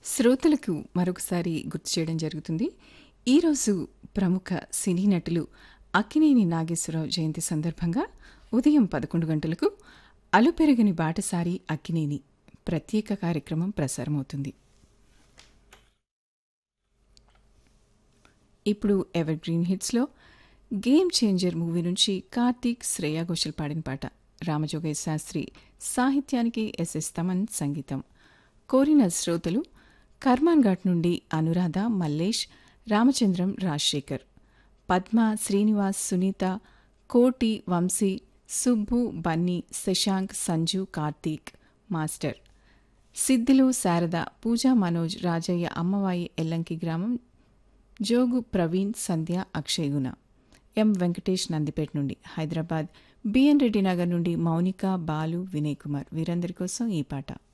శ్రోతలకు మరొకసారి గుర్తు చేయడం జరుగుతుంది ఈరోజు ప్రముఖ సినీ నటులు అక్కినేని నాగేశ్వరరావు జయంతి సందర్భంగా ఉదయం పదకొండు గంటలకు అలుపెరగని బాటసారి అక్కినేని ప్రత్యేక కార్యక్రమం ప్రసారమవుతుంది ఇప్పుడు ఎవర్ గ్రీన్ హిట్స్లో గేమ్ చేంజర్ మూవీ నుంచి కార్తీక్ శ్రేయా ఘోషల్ పాడిన పాట రామజోగయ్య శాస్త్రి సాహిత్యానికి ఎస్ఎస్ తమన్ సంగీతం కోరిన శ్రోతలు కర్మాన్ ఘాట్ నుండి అనురాధ మల్లేష్ రామచంద్రం రాజశేఖర్ పద్మ శ్రీనివాస్ సునీత కోటి వంశీ సుబ్బు బన్నీ శశాంక్ సంజు కార్తీక్ మాస్టర్ సిద్దిలు శారద పూజా మనోజ్ రాజయ్య అమ్మవాయి ఎల్లంకి గ్రామం జోగు ప్రవీణ్ సంధ్య అక్షయ్ గుణ ఎం వెంకటేష్ నందిపేట నుండి హైదరాబాద్ బిఎన్ రెడ్డి నగర్ నుండి మౌనిక బాలు వినయ్ కుమార్ వీరందరి కోసం ఈ పాట